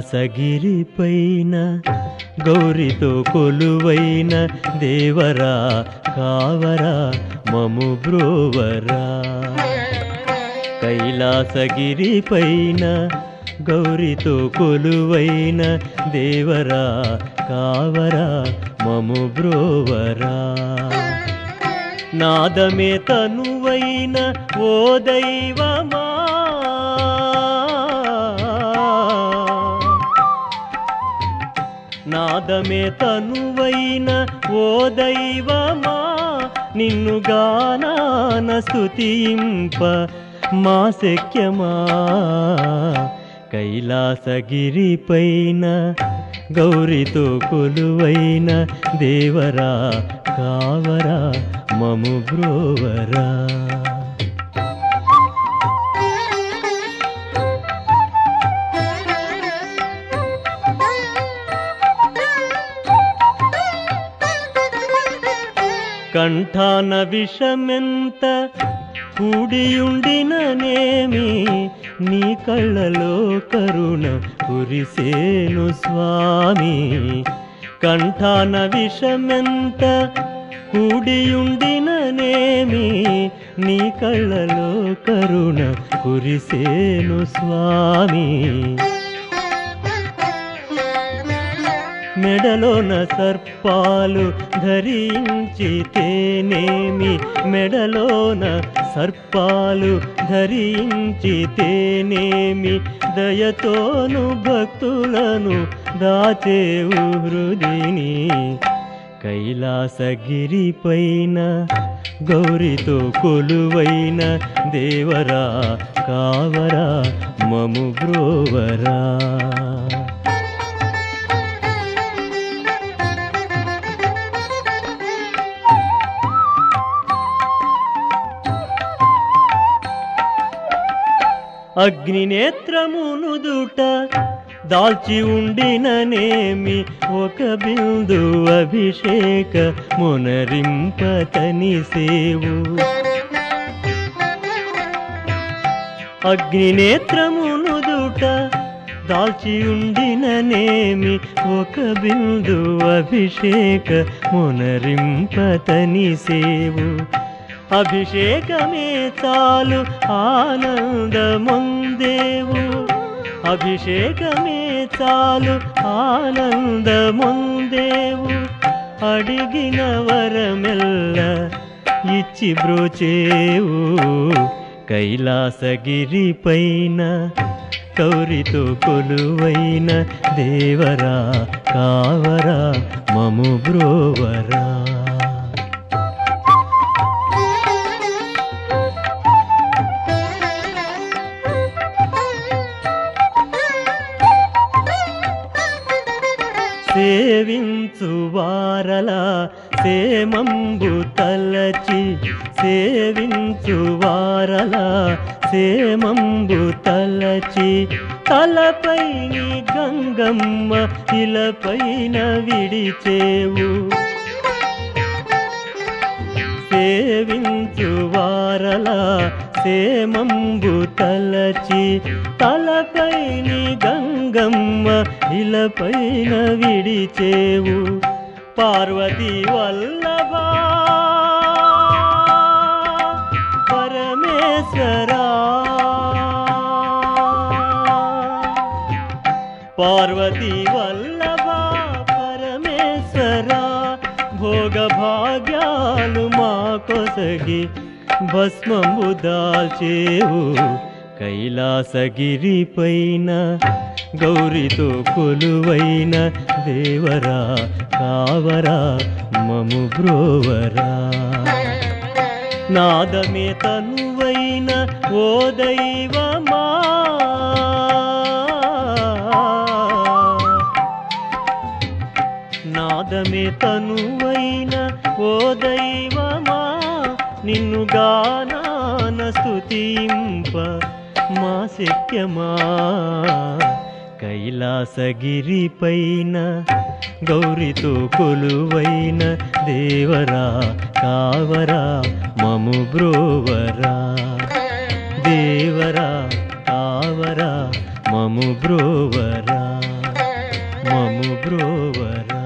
కైలాసగిరిపైన గౌరితో కొలువైన దేవరా కావరా మము బ్రోవరా కైలాసగిరిపైన గౌరితో కొలువైన దేవరా కావరా మము బ్రోవరా నాదమే తనువైన ఓ దైవమా నాదమే తనువైన ఓ దైవమా నిన్ను గానాన స్తుతింప మా శక్యమా కైలాసగిరిపైన గౌరితో కొలువైన దేవరా కావరా మము బ్రోవరా కంఠాన విషమెంత కూడియుండిననేమి నీ కళ్ళలో కరుణ కురిసేను స్వామి కంఠాన విషమెంత కూడియుండిననేమి నీ కళ్ళలో కరుణ కురిసేను స్వామి మెడలోన సర్పాలు ధరించితేనేమి మెడలోన సర్పాలు ధరించితేనేమి దయతోను భక్తులను దాచేవు హృదిని కైలాసగిరిపైన గౌరితో కొలువైన దేవరా కావరా మము బ్రోవరా అగ్నినేత్రమునుదుట దాల్చి ఉండిననేమి ఒక బిందు అభిషేక మునరింపతని సేవు అగ్నినేత్రమునుదుట దాల్చి ఉండిననేమి ఒక బిందు అభిషేక మునరింపతని సేవు అభిషేకమే చాలు ఆనందముందేవు అభిషేకమే చాలు ఆనందముందేవు అడిగిన వరమెల్ల ఇచ్చి బ్రోచేవు కైలాసగిరిపైన కౌరితో కొలువైన దేవరా కావరా మము బ్రోవరా సేవించు వారలా సేమంబు తలచి సేవించు వారలా సేమంబు తలచి తలపై నీ గంగమ్మ ఇలపైన విడిచేవు సేవించు వారలా సేమంబు తలచి తలపై నీ గంగమ్మ ఇలపైన విడిచేవు పార్వతి వల్లభా పరమేశ్వరా పార్వతి వల్లభా పరమేశ్వరా భోగ భాగ్యాలు మా కొసగి భస్మము దాల్చేవు కైలాసగిరిపైన గౌరితో కొలువైన దేవరా కావరా మము బ్రోవరా నాదమే తనువైన ఓ దైవమా నాదమే తనువైన ఓ దైవమా నిన్ను గానాన స్తుతింప మా శక్యమా కైలాసగిరిపైన గౌరితో కొలువైన దేవరా కావరా మము బ్రోవరా దేవరా కావరా మము బ్రోవరా మము బ్రోవరా